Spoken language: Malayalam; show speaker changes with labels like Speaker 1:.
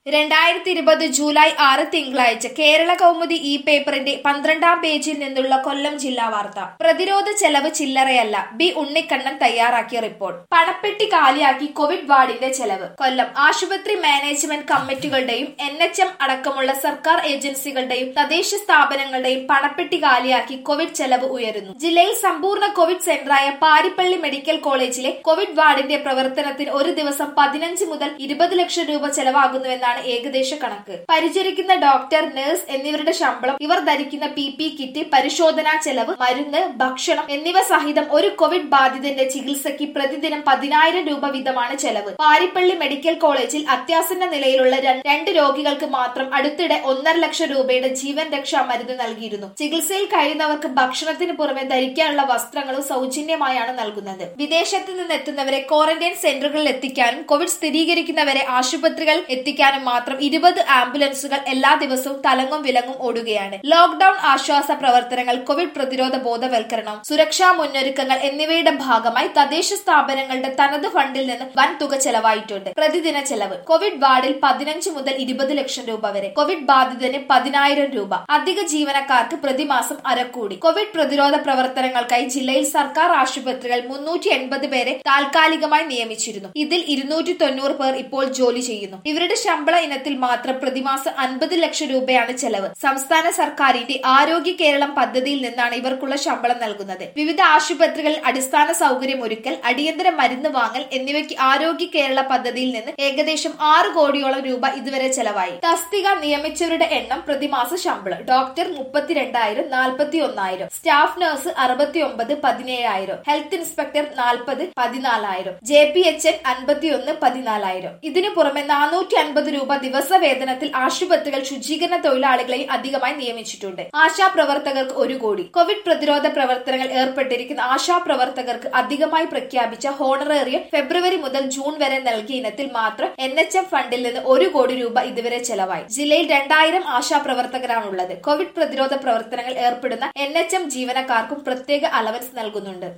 Speaker 1: രണ്ടായിരത്തി ഇരുപത് ജൂലൈ ആറ് തിങ്കളാഴ്ച കേരള കൗമുദി ഈ പേപ്പറിന്റെ പന്ത്രണ്ടാം പേജിൽ നിന്നുള്ള കൊല്ലം ജില്ലാ വാർത്ത പ്രതിരോധ ചെലവ് ചില്ലറയല്ല ബി ഉണ്ണിക്കണ്ണൻ തയ്യാറാക്കിയ റിപ്പോർട്ട് പണപ്പെട്ടി കാലിയാക്കി കോവിഡ് വാർഡിന്റെ ചെലവ് കൊല്ലം ആശുപത്രി മാനേജ്മെന്റ് കമ്മിറ്റികളുടെയും എൻ എച്ച് എം അടക്കമുള്ള സർക്കാർ ഏജൻസികളുടെയും തദ്ദേശ സ്ഥാപനങ്ങളുടെയും പണപ്പെട്ടി കാലിയാക്കി കോവിഡ് ചെലവ് ഉയരുന്നു ജില്ലയിൽ സമ്പൂർണ്ണ കോവിഡ് സെന്ററായ പാരിപ്പള്ളി മെഡിക്കൽ കോളേജിലെ കോവിഡ് വാർഡിന്റെ പ്രവർത്തനത്തിന് ഒരു ദിവസം പതിനഞ്ച് മുതൽ ഇരുപത് ലക്ഷം രൂപ ചെലവാകുന്നുവെന്നാണ് ഏകദേശ കണക്ക് പരിചരിക്കുന്ന ഡോക്ടർ നഴ്സ് എന്നിവരുടെ ശമ്പളം ഇവർ ധരിക്കുന്ന പി പി കിറ്റ് പരിശോധനാ ചെലവ് മരുന്ന് ഭക്ഷണം എന്നിവ സഹിതം ഒരു കോവിഡ് ബാധിതന്റെ ചികിത്സയ്ക്ക് പ്രതിദിനം പതിനായിരം രൂപ വീതമാണ് ചെലവ് പാരിപ്പള്ളി മെഡിക്കൽ കോളേജിൽ അത്യാസന്ന നിലയിലുള്ള ര- രണ്ട് രോഗികൾക്ക് മാത്രം അടുത്തിടെ ഒന്നര ലക്ഷം രൂപയുടെ ജീവൻ രക്ഷാ മരുന്ന് നൽകിയിരുന്നു ചികിത്സയിൽ കഴിയുന്നവർക്ക് ഭക്ഷണത്തിന് പുറമെ ധരിക്കാനുള്ള വസ്ത്രങ്ങളും സൗജന്യമായാണ് നൽകുന്നത് വിദേശത്ത് നിന്നെത്തുന്നവരെ ക്വാറന്റൈൻ സെന്ററുകളിൽ എത്തിക്കാനും കോവിഡ് സ്ഥിരീകരിക്കുന്നവരെ ആശുപത്രികൾ എത്തിക്കാനും മാത്രം ഇരുപത് ആംബുലൻസുകൾ എല്ലാ ദിവസവും തലങ്ങും വിലങ്ങും ഓടുകയാണ് ലോക്ഡൌൺ ആശ്വാസ പ്രവർത്തനങ്ങൾ കോവിഡ് പ്രതിരോധ ബോധവൽക്കരണം സുരക്ഷാ മുന്നൊരുക്കങ്ങൾ എന്നിവയുടെ ഭാഗമായി തദ്ദേശ സ്ഥാപനങ്ങളുടെ തനത് ഫണ്ടിൽ നിന്ന് വൻ തുക ചെലവായിട്ടുണ്ട് പ്രതിദിന ചെലവ് കോവിഡ് വാർഡിൽ പതിനഞ്ച് മുതൽ ഇരുപത് ലക്ഷം രൂപ വരെ കോവിഡ് ബാധിതന് പതിനായിരം രൂപ അധിക ജീവനക്കാർക്ക് പ്രതിമാസം അരക്കൂടി കോവിഡ് പ്രതിരോധ പ്രവർത്തനങ്ങൾക്കായി ജില്ലയിൽ സർക്കാർ ആശുപത്രികൾ മുന്നൂറ്റി എൺപത് പേരെ താൽക്കാലികമായി നിയമിച്ചിരുന്നു ഇതിൽ ഇരുന്നൂറ്റി തൊണ്ണൂറ് പേർ ഇപ്പോൾ ജോലി ചെയ്യുന്നു ഇവരുടെ ശമ്പള ഇനത്തിൽ മാത്രം പ്രതിമാസം അൻപത് ലക്ഷം രൂപയാണ് ചെലവ് സംസ്ഥാന സർക്കാരിന്റെ ആരോഗ്യ കേരളം പദ്ധതിയിൽ നിന്നാണ് ഇവർക്കുള്ള ശമ്പളം നൽകുന്നത് വിവിധ ആശുപത്രികളിൽ അടിസ്ഥാന സൗകര്യം ഒരുക്കൽ അടിയന്തര മരുന്ന് വാങ്ങൽ എന്നിവയ്ക്ക് ആരോഗ്യ കേരള പദ്ധതിയിൽ നിന്ന് ഏകദേശം ആറ് കോടിയോളം രൂപ ഇതുവരെ ചെലവായി തസ്തിക നിയമിച്ചവരുടെ എണ്ണം പ്രതിമാസ ശമ്പളം ഡോക്ടർ മുപ്പത്തിരണ്ടായിരം നാൽപ്പത്തി ഒന്നായിരം സ്റ്റാഫ് നഴ്സ് അറുപത്തി ഒമ്പത് പതിനേഴായിരം ഹെൽത്ത് ഇൻസ്പെക്ടർ നാൽപ്പത് പതിനാലായിരം ജെ പി എച്ച് എൻ അൻപത്തി ഒന്ന് പതിനാലായിരം ഇതിനു പുറമെ നാനൂറ്റി അൻപത് രൂപ ദിവസ വേതനത്തിൽ ആശുപത്രികൾ ശുചീകരണ തൊഴിലാളികളെയും അധികമായി നിയമിച്ചിട്ടുണ്ട് ആശാ പ്രവർത്തകർക്ക് ഒരു കോടി കോവിഡ് പ്രതിരോധ പ്രവർത്തനങ്ങൾ ഏർപ്പെട്ടിരിക്കുന്ന ആശാ പ്രവർത്തകർക്ക് അധികമായി പ്രഖ്യാപിച്ച ഹോണറേറിയം ഫെബ്രുവരി മുതൽ ജൂൺ വരെ നൽകിയ ഇനത്തിൽ മാത്രം എൻ എച്ച് എം ഫണ്ടിൽ നിന്ന് ഒരു കോടി രൂപ ഇതുവരെ ചെലവായി ജില്ലയിൽ രണ്ടായിരം ആശാ പ്രവർത്തകരാണുള്ളത് കോവിഡ് പ്രതിരോധ പ്രവർത്തനങ്ങൾ ഏർപ്പെടുന്ന എൻ എച്ച് എം ജീവനക്കാർക്കും പ്രത്യേക അലവൻസ് നൽകുന്നുണ്ട്